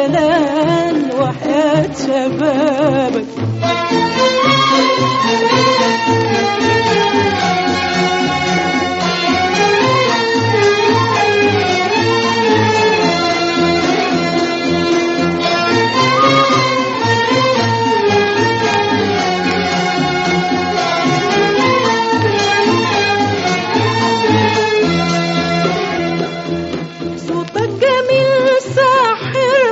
دلال وحياة شبابك صوتك جميل ساحر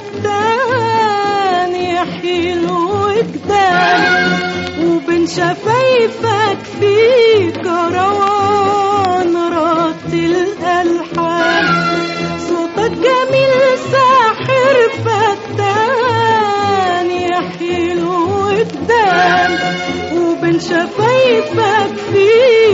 فتان يحيي الوجدان وبين شفايفك في كروان رتل الألحان صوتك جميل ساحر فتان يحيي الوجدان وبين شفايفك في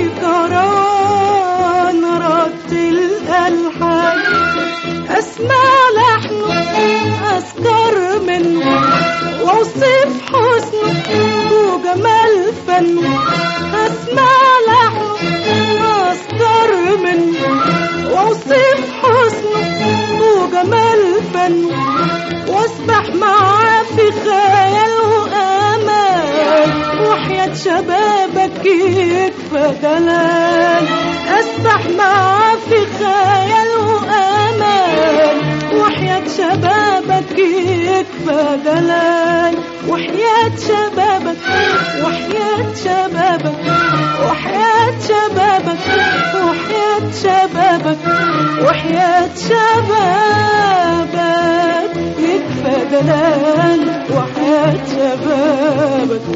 كروان رتل الألحان أسمع لحنه أذكر منه وأوصف حسنه وجمال فنه أسمع لحنه أذكر منه وأوصف حسنه وجمال فنه وأسبح معاه في خيال وأمان وحياة شبابك يكفى دلال أسبح معاه في خيال وأمان وحياة شبابك يكفى دلال وحياة شبابك وحياة شبابك وحياة شبابك وحياة شبابك وحياة شبابك يكفى دلال وحياة شبابك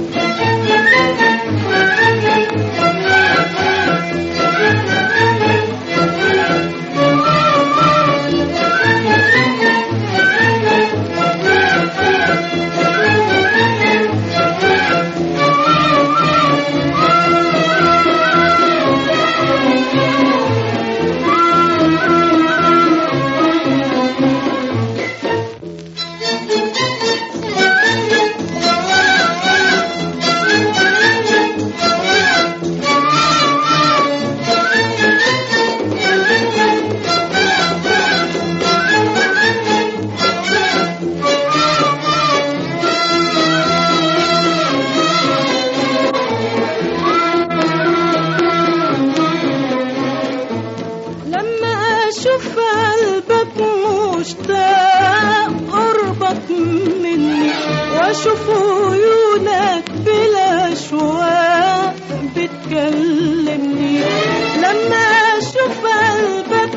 لما اشوف قلبك مشتاق قربك مني واشوف عيونك بلا شواق بتكلمني لما اشوف قلبك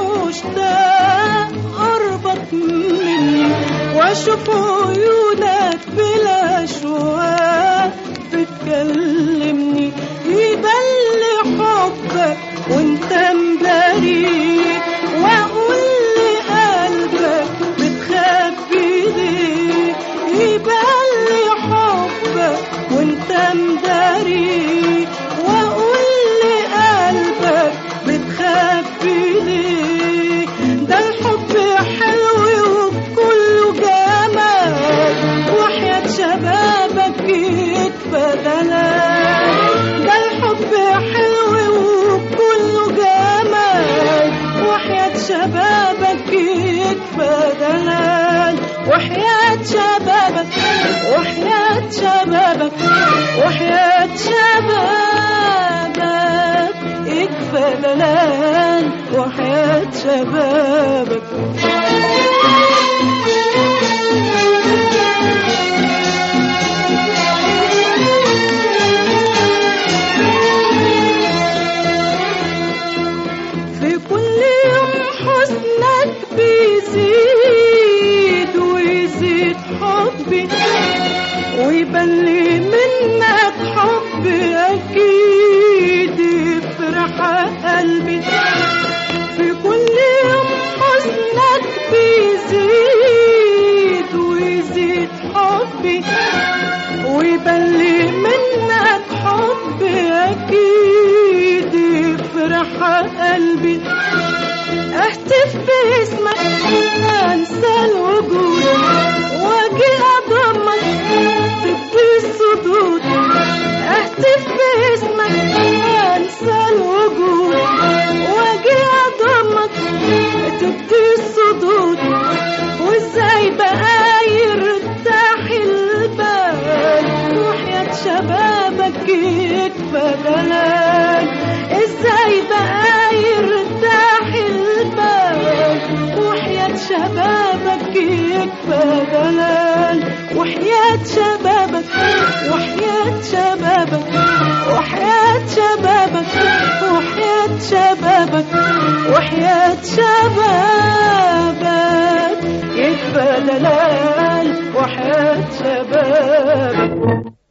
مشتاق قربك مني واشوف عيونك بلا شواق بتكلمني يبان لي حبك وانت مباري واقول لقلبك بتخبي ليه يبان لي حبك وانت مداري واقول لقلبك بتخبي ليه ده الحب حلو وكله جمال وحياة شبابك يكفى دلال ده الحب حلو وكله جمال وحياة شبابك يكفى دلال وحياة شبابك وحياة شبابك وحياة شبابك يكفى دلال وحياة شبابك في كل يوم حزنك بيزيد ويزيد حبي ويبان لي منك حب أكيد يفرح قلبي في كل يوم حزنك بيزيد ويزيد حبي ويبان لي منك حب أكيد يفرح قلبي اهتف باسمك انسى الوجود واجي اضمك تبكي الصدود اهتف باسمك انسى الوجود واجي اضمك تبكي الصدود وازاي بقى شبابك يكفى دلال ازاي بقى يرتاح البال وحياة شبابك يكفى دلال وحياة شبابك وحياة شبابك وحياة شبابك وحياة شبابك وحياة شبابك يكفى دلال وحياة شبابك